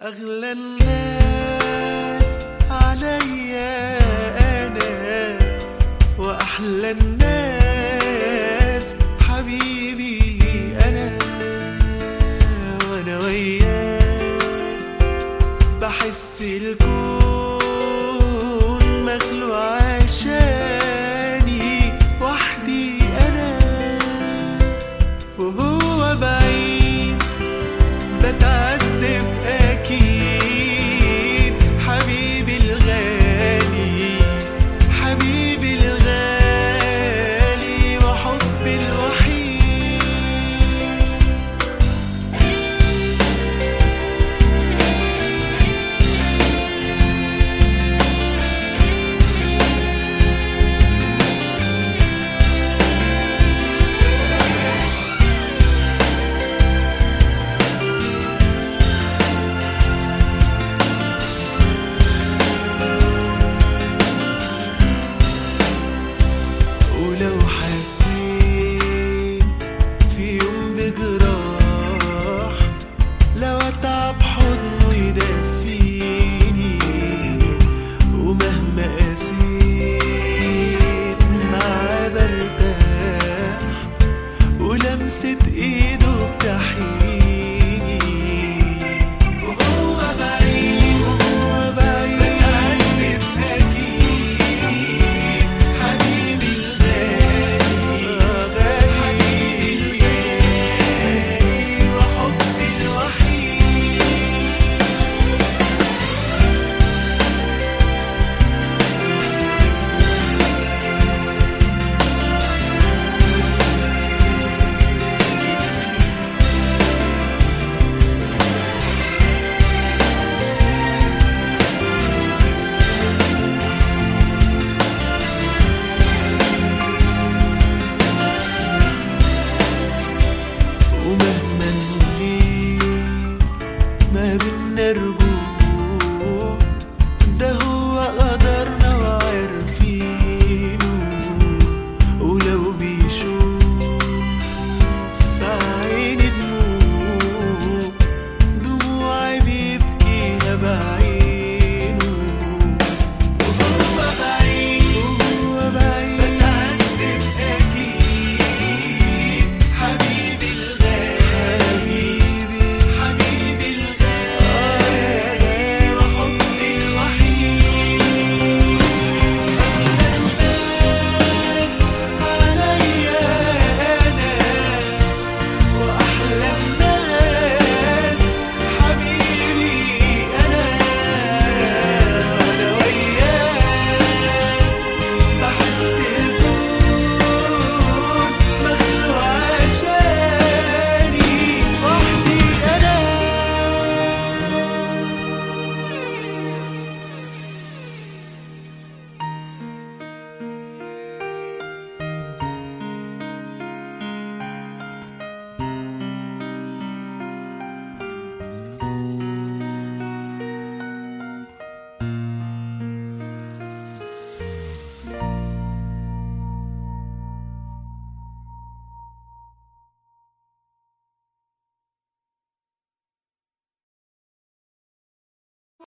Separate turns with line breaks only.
أغلى الناس عليا أنا وأحلى الناس حبيبي أنا وأنا وياك بحس الكون مخلوق عشاني وحدي أنا وهو بعيد بتعذب أكيد حبيبي الغالي حبيبي الغالي وحبي الوحيد ولو حسيت في يوم بجراح لو اتعب حضنه يدفيني ومهما قسيت معاه برتاح ولمسة ايده بتحييني وهو بعيد وهو بعيد بتعذب اكيد حبيبي الغالي حبيبي الغالي وحبي الوحيد ومهما